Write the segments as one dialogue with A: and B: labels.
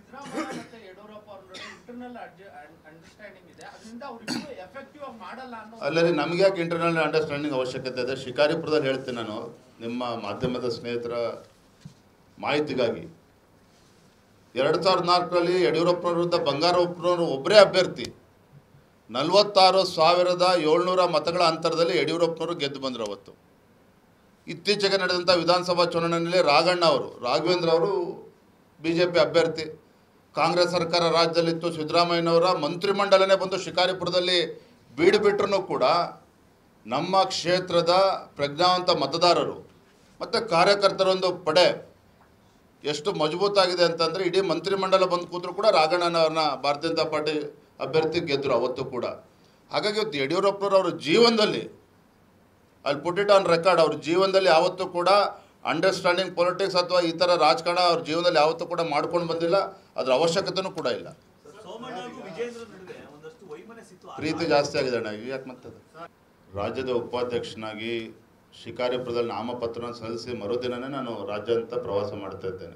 A: ಸಿದ್ದರಾಮಯ್ಯ ಮತ್ತೆ ಯಡಿಯೂರಪ್ಪ ಅವ್ರ ನಡುವೆ ಇಂಟರ್ನಲ್ ಅಂಡರ್ಸ್ಟ್ಯಾಂಡಿಂಗ್ ಇದೆ ಅದರಿಂದ ಅವ್ರಿಗೂ ಎಫೆಕ್ಟಿವ್ ಆಗಿ ಮಾಡಲ್ಲ ಅನ್ನೋ
B: ಅಲ್ಲರಿ ನಮ್ಗೆ ಯಾಕೆ ಇಂಟರ್ನಲ್ ಅಂಡರ್ಸ್ಟ್ಯಾಂಡಿಂಗ್ ಅವಶ್ಯಕತೆ ಇದೆ ಶಿಕಾರಿಪುರದಲ್ಲಿ ಹೇಳ್ತೀನಿ ನಾನು ನಿಮ್ಮ ಮಾಧ್ಯಮದ ಸ್ನೇಹಿತರ ಮಾಹಿತಿಗಾಗಿ ಎರಡು ಸಾವಿರದ ನಾಲ್ಕರಲ್ಲಿ ಯಡಿಯೂರಪ್ಪನವ್ರ ವಿರುದ್ಧ ಬಂಗಾರಪ್ಪನವರು ಒಬ್ಬರೇ ಅಭ್ಯರ್ಥಿ ನಲವತ್ತಾರು ಸಾವಿರದ ಏಳ್ನೂರ ಮತಗಳ ಅಂತರದಲ್ಲಿ ಯಡಿಯೂರಪ್ಪನವರು ಗೆದ್ದು ಬಂದರು ಅವತ್ತು ಇತ್ತೀಚೆಗೆ ನಡೆದಂಥ ವಿಧಾನಸಭಾ ಚುನಾವಣೆಯಲ್ಲಿ ರಾಘಣ್ಣ ಅವರು ರಾಘವೇಂದ್ರ ಅವರು ಬಿ ಜೆ ಪಿ ಅಭ್ಯರ್ಥಿ ಕಾಂಗ್ರೆಸ್ ಸರ್ಕಾರ ರಾಜ್ಯದಲ್ಲಿತ್ತು ಸಿದ್ದರಾಮಯ್ಯನವರ ಮಂತ್ರಿಮಂಡಲನೇ ಬಂದು ಶಿಕಾರಿಪುರದಲ್ಲಿ ಬೀಡು ಬಿಟ್ಟರು ಕೂಡ ನಮ್ಮ ಕ್ಷೇತ್ರದ ಪ್ರಜ್ಞಾವಂತ ಮತದಾರರು ಮತ್ತು ಕಾರ್ಯಕರ್ತರೊಂದು ಪಡೆ ಎಷ್ಟು ಮಜಬೂತಾಗಿದೆ ಅಂತಂದರೆ ಇಡೀ ಮಂತ್ರಿಮಂಡಲ ಬಂದು ಕೂತರು ಕೂಡ ರಾಘಣ್ಣನವ್ರನ್ನ ಭಾರತೀಯ ಜನತಾ ಪಾರ್ಟಿ ಅಭ್ಯರ್ಥಿ ಗೆದ್ದರು ಅವತ್ತು ಕೂಡ ಹಾಗಾಗಿ ಇವತ್ತು ಯಡಿಯೂರಪ್ಪನವ್ರು ಅವ್ರ ಜೀವನದಲ್ಲಿ ಅಲ್ಲಿ ಪುಟ್ ಇಟ್ ಆನ್ ರೆಕಾರ್ಡ್ ಅವ್ರ ಜೀವನದಲ್ಲಿ ಯಾವತ್ತೂ ಕೂಡ ಅಂಡರ್ಸ್ಟ್ಯಾಂಡಿಂಗ್ ಪೊಲಿಟಿಕ್ಸ್ ಅಥವಾ ಈ ಥರ ರಾಜಕಾರಣ ಅವ್ರ ಜೀವನದಲ್ಲಿ ಯಾವತ್ತೂ ಕೂಡ ಮಾಡ್ಕೊಂಡು ಬಂದಿಲ್ಲ ಅದ್ರ ಅವಶ್ಯಕತೆನೂ ಕೂಡ ಇಲ್ಲ
C: ಸೋಮಣ್ಣ ಹಾಗೂ ವಿಜೇಂದ್ರ ನಡುವೆ ಒಂದಷ್ಟು ವೈಮನಸ್ಸಿತ್ತು
B: ಪ್ರೀತಿ ಜಾಸ್ತಿ ಆಗಿದೆ ಅಣ್ಣ ಯಾಕೆ ಮತ್ತದು ರಾಜ್ಯದ ಉಪಾಧ್ಯಕ್ಷನಾಗಿ ಶಿಕಾರಿಪುರದಲ್ಲಿ ನಾಮಪತ್ರನ ಸಲ್ಲಿಸಿ ಮರುದಿನನೇ ನಾನು ರಾಜ್ಯಾದ್ಯಂತ ಪ್ರವಾಸ ಮಾಡ್ತಾ ಇದ್ದೇನೆ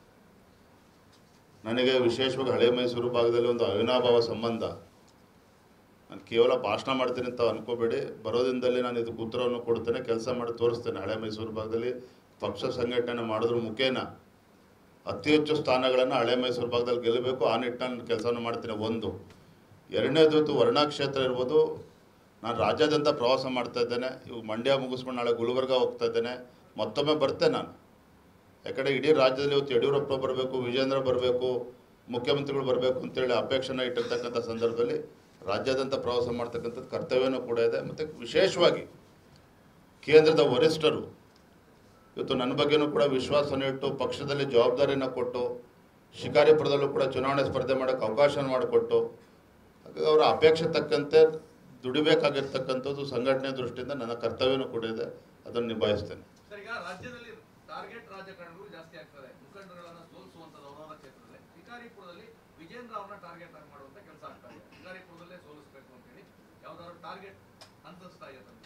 B: ನನಗೆ ವಿಶೇಷವಾಗಿ ಹಳೆ ಮೈಸೂರು ಭಾಗದಲ್ಲಿ ಒಂದು ಅವಿನಾಭಾವ ಸಂಬಂಧ ನಾನು ಕೇವಲ ಭಾಷಣ ಮಾಡ್ತೀನಿ ಅಂತ ಅನ್ಕೋಬೇಡಿ ಬರೋದಿಂದಲೇ ನಾನು ಇದಕ್ಕೆ ಉತ್ತರವನ್ನು ಕೊಡ್ತೇನೆ ಕೆಲಸ ಮಾಡಿ ತೋರಿಸ್ತೇನೆ ಹಳೆ ಮೈಸೂರು ಭಾಗದಲ್ಲಿ ಪಕ್ಷ ಸಂಘಟನೆ ಮಾಡೋದ್ರ ಮುಖೇನ ಅತಿ ಹೆಚ್ಚು ಸ್ಥಾನಗಳನ್ನು ಹಳೆ ಮೈಸೂರು ಭಾಗದಲ್ಲಿ ಗೆಲ್ಲಬೇಕು ಆ ನಿಟ್ಟಿನಲ್ಲಿ ಕೆಲಸವನ್ನು ಮಾಡ್ತೀನಿ ಒಂದು ಎರಡನೇದು ಇವತ್ತು ವರ್ಣಾ ಕ್ಷೇತ್ರ ಇರ್ಬೋದು ನಾನು ರಾಜ್ಯಾದ್ಯಂತ ಪ್ರವಾಸ ಮಾಡ್ತಾ ಇದ್ದೇನೆ ಇವಾಗ ಮಂಡ್ಯ ಮುಗಿಸ್ಕೊಂಡು ನಾಳೆ ಗುಲ್ಬರ್ಗ ಹೋಗ್ತಾ ಇದ್ದೇನೆ ಮತ್ತೊಮ್ಮೆ ಬರ್ತೇನೆ ನಾನು ಯಾಕಂದರೆ ಇಡೀ ರಾಜ್ಯದಲ್ಲಿ ಇವತ್ತು ಯಡಿಯೂರಪ್ಪ ಬರಬೇಕು ವಿಜೇಂದ್ರ ಬರಬೇಕು ಮುಖ್ಯಮಂತ್ರಿಗಳು ಬರಬೇಕು ಅಂತೇಳಿ ಅಪೇಕ್ಷೆನ ಇಟ್ಟಿರ್ತಕ್ಕಂಥ ಸಂದರ್ಭದಲ್ಲಿ ರಾಜ್ಯಾದ್ಯಂತ ಪ್ರವಾಸ ಮಾಡ್ತಕ್ಕಂಥದ್ದು ಕರ್ತವ್ಯನೂ ಕೂಡ ಇದೆ ಮತ್ತು ವಿಶೇಷವಾಗಿ ಕೇಂದ್ರದ ವರಿಷ್ಠರು ಇವತ್ತು ನನ್ನ ಬಗ್ಗೆನೂ ಕೂಡ ವಿಶ್ವಾಸನ ಇಟ್ಟು ಪಕ್ಷದಲ್ಲಿ ಜವಾಬ್ದಾರಿನ ಕೊಟ್ಟು ಶಿಕಾರಿಪುರದಲ್ಲೂ ಕೂಡ ಚುನಾವಣೆ ಸ್ಪರ್ಧೆ ಮಾಡೋಕ್ಕೆ ಅವಕಾಶ ಮಾಡಿಕೊಟ್ಟು ಹಾಗಾಗಿ ಅವರ ಅಪೇಕ್ಷೆ ತಕ್ಕಂತೆ ದುಡಿಬೇಕಾಗಿರ್ತಕ್ಕಂಥದ್ದು ಸಂಘಟನೆ ದೃಷ್ಟಿಯಿಂದ ನನ್ನ ಕರ್ತವ್ಯನೂ ಕೂಡ ಇದೆ ಅದನ್ನು ನಿಭಾಯಿಸ್ತೇನೆ
D: ಸರ್ ಈಗ ರಾಜ್ಯದಲ್ಲಿ ಟಾರ್ಗೆಟ್ ರಾಜಕಾರಣಿಗಳು ಜಾಸ್ತಿ ಆಗ್ತಾರೆ ಮುಖಂಡರುಗಳನ್ನ ಸೋಲಿಸುವಂತದ್ದು ಅವರವರ ಕ್ಷೇತ್ರದಲ್ಲಿ ಶಿಕಾರಿಪುರದಲ್ಲಿ ವಿಜೇಂದ್ರ ಅವ್ರನ್ನ ಟಾರ್ಗೆಟ್ ಆಗಿ ಮಾಡುವಂತ ಕೆಲಸ ಆಗ್ತಾ ಇದೆ ಶಿಕಾರಿಪುರದಲ್ಲೇ ಸೋಲಿಸಬೇಕು ಅಂತೇಳಿ ಯಾವ್ದಾದ್ರು ಟಾರ್ಗೆಟ್ ಅನ್ಸಿಸ್ತಾ ಇದೆ ತಮಗೆ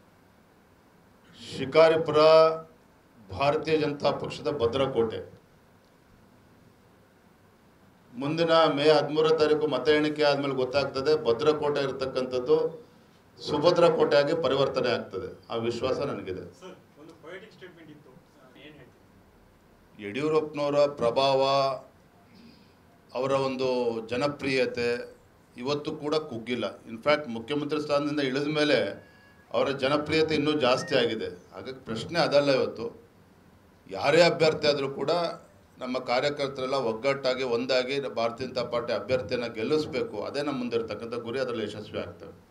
B: ಶಿಕಾರಿಪುರ ಭಾರತೀಯ ಜನತಾ ಪಕ್ಷದ ಭದ್ರಕೋಟೆ ಮುಂದಿನ ಮೇ ಹದಿಮೂರನೇ ತಾರೀಕು ಮತ ಎಣಿಕೆ ಆದಮೇಲೆ ಗೊತ್ತಾಗ್ತದೆ ಭದ್ರಕೋಟೆ ಇರತಕ್ಕಂಥದ್ದು ಸುಭದ್ರ ಕೋಟೆಯಾಗಿ ಪರಿವರ್ತನೆ ಆಗ್ತದೆ ಆ ವಿಶ್ವಾಸ ನನಗಿದೆ
E: ಸರ್ ಒಂದು ಪೊಯಿಟಿಕ್ ಸ್ಟೇಟ್ಮೆಂಟ್ ಇತ್ತು ಏನು ಹೇಳ್ತೀವಿ
B: ಯಡಿಯೂರಪ್ಪನವರ ಪ್ರಭಾವ ಅವರ ಒಂದು ಜನಪ್ರಿಯತೆ ಇವತ್ತು ಕೂಡ ಕುಗ್ಗಿಲ್ಲ ಇನ್ಫ್ಯಾಕ್ಟ್ ಮುಖ್ಯಮಂತ್ರಿ ಸ್ಥಾನದಿಂದ ಇಳಿದ ಮೇಲೆ ಅವರ ಜನಪ್ರಿಯತೆ ಇನ್ನೂ ಜಾಸ್ತಿ ಆಗಿದೆ ಹಾಗಾಗಿ ಪ್ರಶ್ನೆ ಅದಲ್ಲ ಇವತ್ತು ಯಾರೇ ಅಭ್ಯರ್ಥಿ ಆದರೂ ಕೂಡ ನಮ್ಮ ಕಾರ್ಯಕರ್ತರೆಲ್ಲ ಒಗ್ಗಟ್ಟಾಗಿ ಒಂದಾಗಿ ಭಾರತೀಯ ಜನತಾ ಪಾರ್ಟಿ ಅಭ್ಯರ್ಥಿಯನ್ನು ಗೆಲ್ಲಿಸಬೇಕು ಅದೇ ನಮ್ಮ ಮುಂದೆ ಇರ್ತಕ್ಕಂಥ ಗುರಿ ಅದರಲ್ಲಿ ಯಶಸ್ವಿ ಆಗ್ತವೆ